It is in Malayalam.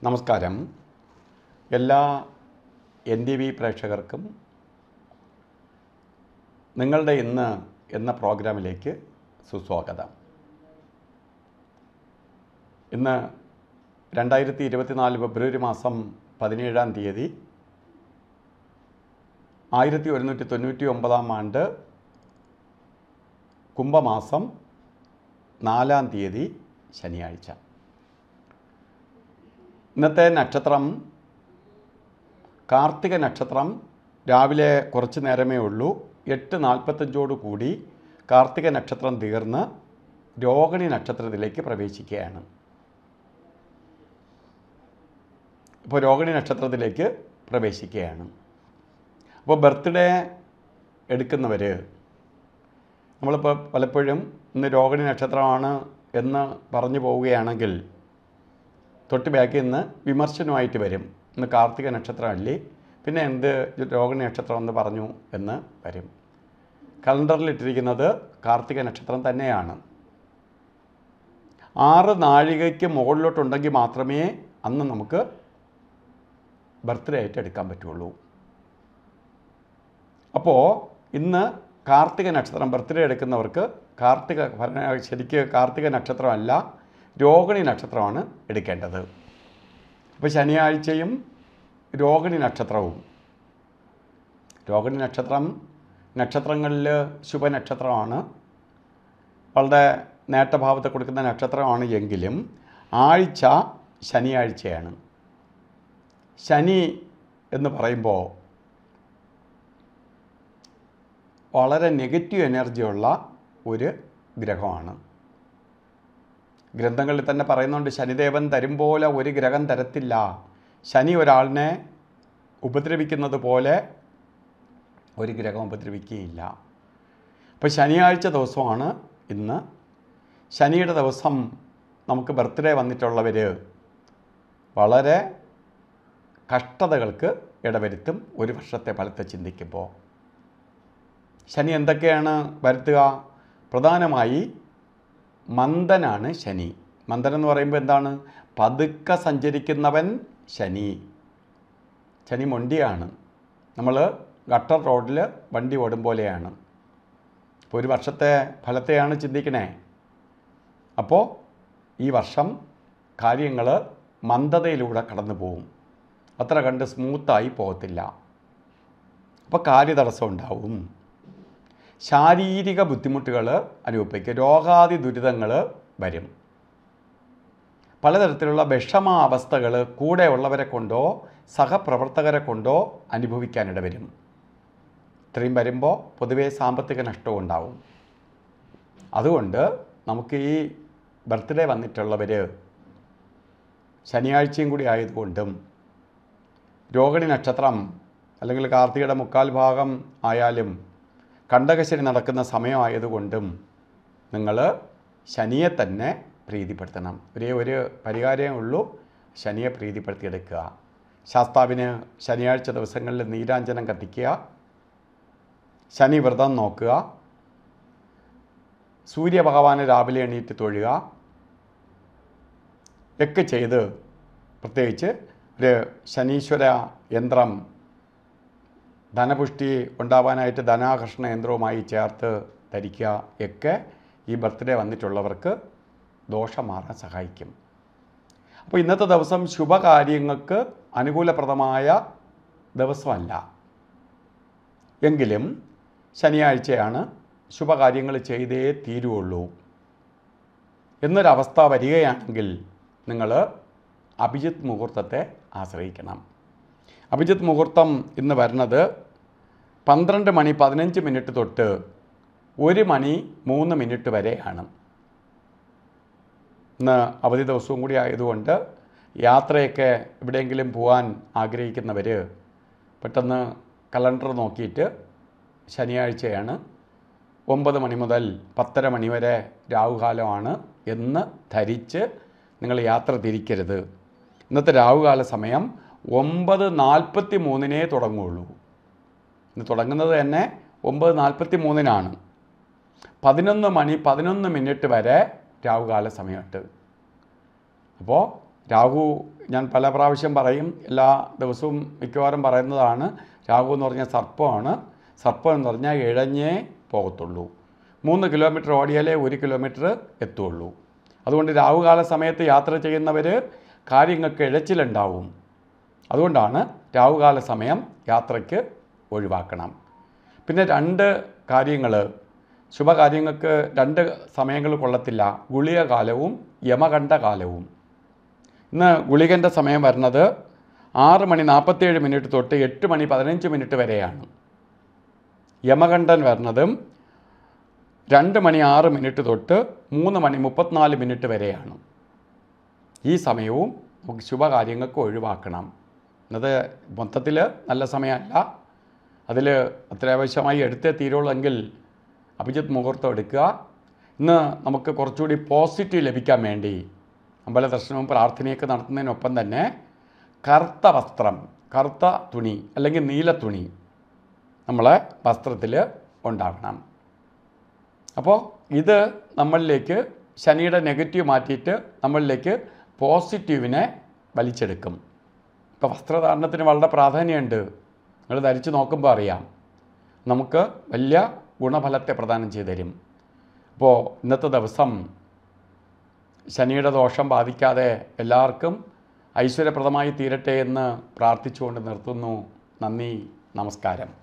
നമസ്കാരം എല്ലാ എൻ ടി വി പ്രേക്ഷകർക്കും നിങ്ങളുടെ ഇന്ന് എന്ന പ്രോഗ്രാമിലേക്ക് സുസ്വാഗതം ഇന്ന് രണ്ടായിരത്തി ഇരുപത്തിനാല് ഫെബ്രുവരി മാസം പതിനേഴാം തീയതി ആയിരത്തി ഒരുന്നൂറ്റി തൊണ്ണൂറ്റി ഒമ്പതാം ആണ്ട് കുംഭമാസം നാലാം തീയതി ശനിയാഴ്ച ഇന്നത്തെ നക്ഷത്രം കാർത്തിക നക്ഷത്രം രാവിലെ കുറച്ച് നേരമേ ഉള്ളൂ എട്ട് നാൽപ്പത്തഞ്ചോട് കൂടി കാർത്തിക നക്ഷത്രം തീർന്ന് രോഹിണി നക്ഷത്രത്തിലേക്ക് പ്രവേശിക്കുകയാണ് ഇപ്പോൾ രോഹിണി നക്ഷത്രത്തിലേക്ക് പ്രവേശിക്കുകയാണ് അപ്പോൾ ബർത്ത്ഡേ എടുക്കുന്നവർ നമ്മളിപ്പോൾ പലപ്പോഴും ഇന്ന് രോഹിണി നക്ഷത്രമാണ് എന്ന് പറഞ്ഞു പോവുകയാണെങ്കിൽ തൊട്ട് ബാക്കിൽ നിന്ന് വിമർശനമായിട്ട് വരും ഇന്ന് കാർത്തിക നക്ഷത്രമല്ലേ പിന്നെ എന്ത് രോഹിണി നക്ഷത്രം എന്ന് പറഞ്ഞു എന്ന് വരും കലണ്ടറിലിട്ടിരിക്കുന്നത് കാർത്തിക നക്ഷത്രം തന്നെയാണ് ആറ് നാഴികയ്ക്ക് മുകളിലോട്ടുണ്ടെങ്കിൽ മാത്രമേ അന്ന് നമുക്ക് ബർത്ത്ഡേ ആയിട്ട് എടുക്കാൻ പറ്റുള്ളൂ അപ്പോൾ ഇന്ന് കാർത്തിക നക്ഷത്രം ബർത്ത്ഡേ എടുക്കുന്നവർക്ക് കാർത്തിക ഭരണ- ശരിക്ക് കാർത്തിക നക്ഷത്രമല്ല രോഹിണി നക്ഷത്രമാണ് എടുക്കേണ്ടത് അപ്പോൾ ശനിയാഴ്ചയും രോഹിണി നക്ഷത്രവും രോഹിണി നക്ഷത്രം നക്ഷത്രങ്ങളിൽ ശുഭനക്ഷത്രമാണ് വളരെ നേട്ടഭാവത്തെ കൊടുക്കുന്ന നക്ഷത്രമാണ് എങ്കിലും ആഴ്ച ശനിയാഴ്ചയാണ് ശനി എന്ന് പറയുമ്പോൾ വളരെ നെഗറ്റീവ് എനർജിയുള്ള ഒരു ഗ്രഹമാണ് ഗ്രന്ഥങ്ങളിൽ തന്നെ പറയുന്നുണ്ട് ശനിദേവൻ തരും പോലെ ഒരു ഗ്രഹം തരത്തില്ല ശനി ഒരാളിനെ ഉപദ്രവിക്കുന്നത് പോലെ ഒരു ഗ്രഹം ഉപദ്രവിക്കുകയില്ല അപ്പോൾ ശനിയാഴ്ച ദിവസമാണ് ഇന്ന് ശനിയുടെ ദിവസം നമുക്ക് ബർത്ത്ഡേ വന്നിട്ടുള്ളവർ വളരെ കഷ്ടതകൾക്ക് ഇടവരുത്തും ഒരു വർഷത്തെ ഫലത്തെ ചിന്തിക്കുമ്പോൾ ശനി എന്തൊക്കെയാണ് വരുത്തുക പ്രധാനമായി മന്ദനാണ് ശനി മന്ദൻ എന്ന് പറയുമ്പോൾ എന്താണ് പതുക്കെ സഞ്ചരിക്കുന്നവൻ ശനി ശനി മൊണ്ടിയാണ് നമ്മൾ ഗട്ടർ റോഡിൽ വണ്ടി ഓടും പോലെയാണ് അപ്പോൾ ഒരു വർഷത്തെ ഫലത്തെയാണ് ചിന്തിക്കണേ അപ്പോൾ ഈ വർഷം കാര്യങ്ങൾ മന്ദതയിലൂടെ കടന്നു പോവും അത്ര കണ്ട് സ്മൂത്തായി പോകത്തില്ല അപ്പോൾ കാര്യതടസ്സം ഉണ്ടാവും ശാരീരിക ബുദ്ധിമുട്ടുകൾ അനുഭവിക്കും രോഗാദി ദുരിതങ്ങൾ വരും പലതരത്തിലുള്ള വിഷമാവസ്ഥകൾ കൂടെയുള്ളവരെ കൊണ്ടോ സഹപ്രവർത്തകരെ കൊണ്ടോ അനുഭവിക്കാനിട വരും ഇത്രയും വരുമ്പോൾ പൊതുവേ സാമ്പത്തിക നഷ്ടവും ഉണ്ടാവും അതുകൊണ്ട് നമുക്ക് ഈ ബർത്ത്ഡേ വന്നിട്ടുള്ളവർ ശനിയാഴ്ചയും കൂടി ആയതുകൊണ്ടും രോഹിണി നക്ഷത്രം അല്ലെങ്കിൽ കാർത്തികയുടെ മുക്കാൽ ഭാഗം ആയാലും കണ്ടകശനി നടക്കുന്ന സമയമായതുകൊണ്ടും നിങ്ങൾ ശനിയെ തന്നെ പ്രീതിപ്പെടുത്തണം ഒരേ ഒരു പരിഹാരമേ ഉള്ളൂ ശനിയെ പ്രീതിപ്പെടുത്തിയെടുക്കുക ശാസ്താവിന് ശനിയാഴ്ച ദിവസങ്ങളിൽ നീരാഞ്ജനം കത്തിക്കുക ശനി വ്രതം നോക്കുക സൂര്യഭഗവാന് രാവിലെ എണീറ്റ് തൊഴുക ഒക്കെ ചെയ്ത് പ്രത്യേകിച്ച് ഒരു ശനീശ്വര യന്ത്രം ധനപുഷ്ടി ഉണ്ടാവാനായിട്ട് ധനാകർഷണ യന്ത്രവുമായി ചേർത്ത് ധരിക്കുക ഒക്കെ ഈ ബർത്ത്ഡേ വന്നിട്ടുള്ളവർക്ക് ദോഷം മാറാൻ സഹായിക്കും അപ്പോൾ ഇന്നത്തെ ദിവസം ശുഭകാര്യങ്ങൾക്ക് അനുകൂലപ്രദമായ ദിവസമല്ല എങ്കിലും ശനിയാഴ്ചയാണ് ശുഭകാര്യങ്ങൾ ചെയ്തേ തീരുള്ളൂ എന്നൊരവസ്ഥ വരികയാണെങ്കിൽ നിങ്ങൾ അഭിജിത്ത് മുഹൂർത്തത്തെ ആശ്രയിക്കണം അഭിജിത്ത് മുഹൂർത്തം ഇന്ന് വരുന്നത് പന്ത്രണ്ട് മണി പതിനഞ്ച് മിനിറ്റ് തൊട്ട് ഒരു മണി മൂന്ന് മിനിറ്റ് വരെയാണ് ഇന്ന് അവധി ദിവസവും കൂടി ആയതുകൊണ്ട് യാത്രയൊക്കെ എവിടെയെങ്കിലും പോകാൻ ആഗ്രഹിക്കുന്നവർ പെട്ടെന്ന് കലണ്ടർ നോക്കിയിട്ട് ശനിയാഴ്ചയാണ് ഒമ്പത് മണി മുതൽ പത്തര മണി വരെ രാവുകാലമാണ് എന്ന് ധരിച്ച് നിങ്ങൾ യാത്ര തിരിക്കരുത് ഇന്നത്തെ രാവുകാല സമയം ഒമ്പത് നാൽപ്പത്തി മൂന്നിനേ തുടങ്ങുള്ളൂ ഇന്ന് തുടങ്ങുന്നത് തന്നെ ഒമ്പത് നാൽപ്പത്തി മൂന്നിനാണ് പതിനൊന്ന് മണി പതിനൊന്ന് മിനിറ്റ് വരെ രാവുകാല സമയമുണ്ട് അപ്പോൾ രാഹു ഞാൻ പല പ്രാവശ്യം പറയും എല്ലാ ദിവസവും മിക്കവാറും പറയുന്നതാണ് രാഹു എന്ന് പറഞ്ഞാൽ സർപ്പമാണ് സർപ്പം എന്ന് പറഞ്ഞാൽ ഇഴഞ്ഞേ പോകത്തുള്ളൂ മൂന്ന് കിലോമീറ്റർ ഓടിയാലേ ഒരു കിലോമീറ്റർ എത്തുള്ളൂ അതുകൊണ്ട് രാഹുകാല സമയത്ത് യാത്ര ചെയ്യുന്നവർ കാര്യങ്ങൾക്ക് ഇഴച്ചിലുണ്ടാവും അതുകൊണ്ടാണ് രാഹുകാല സമയം യാത്രയ്ക്ക് ഒഴിവാക്കണം പിന്നെ രണ്ട് കാര്യങ്ങൾ ശുഭകാര്യങ്ങൾക്ക് രണ്ട് സമയങ്ങൾ കൊള്ളത്തില്ല ഗുളിക കാലവും യമകണ്ഠ കാലവും ഇന്ന് ഗുളികൻ്റെ സമയം വരുന്നത് ആറ് മണി നാൽപ്പത്തേഴ് മിനിറ്റ് തൊട്ട് എട്ട് മണി പതിനഞ്ച് മിനിറ്റ് വരെയാണ് യമകണ്ഠൻ വരുന്നതും രണ്ട് മണി ആറ് മിനിറ്റ് തൊട്ട് മൂന്ന് മണി മുപ്പത്തിനാല് മിനിറ്റ് വരെയാണ് ഈ സമയവും നമുക്ക് ശുഭകാര്യങ്ങൾക്ക് ഒഴിവാക്കണം അത് മൊത്തത്തിൽ നല്ല സമയമല്ല അതിൽ അത്യാവശ്യമായി എടുത്തേ തീരുള്ളെങ്കിൽ അഭിജിത്ത് മുഹൂർത്തം എടുക്കുക ഇന്ന് നമുക്ക് കുറച്ചുകൂടി പോസിറ്റീവ് ലഭിക്കാൻ വേണ്ടി അമ്പല ദർശനവും പ്രാർത്ഥനയൊക്കെ നടത്തുന്നതിനൊപ്പം തന്നെ കറുത്ത വസ്ത്രം കറുത്ത തുണി അല്ലെങ്കിൽ നീല തുണി നമ്മളെ വസ്ത്രത്തിൽ ഉണ്ടാകണം അപ്പോൾ ഇത് നമ്മളിലേക്ക് ശനിയുടെ നെഗറ്റീവ് മാറ്റിയിട്ട് നമ്മളിലേക്ക് പോസിറ്റീവിനെ വലിച്ചെടുക്കും ഇപ്പോൾ വസ്ത്രധാരണത്തിന് വളരെ പ്രാധാന്യമുണ്ട് നിങ്ങൾ ധരിച്ച് നോക്കുമ്പോൾ അറിയാം നമുക്ക് വലിയ ഗുണഫലത്തെ പ്രദാനം ചെയ്തു തരും അപ്പോൾ ഇന്നത്തെ ദിവസം ശനിയുടെ ദോഷം ബാധിക്കാതെ എല്ലാവർക്കും ഐശ്വര്യപ്രദമായി തീരട്ടെ എന്ന് പ്രാർത്ഥിച്ചുകൊണ്ട് നിർത്തുന്നു നന്ദി നമസ്കാരം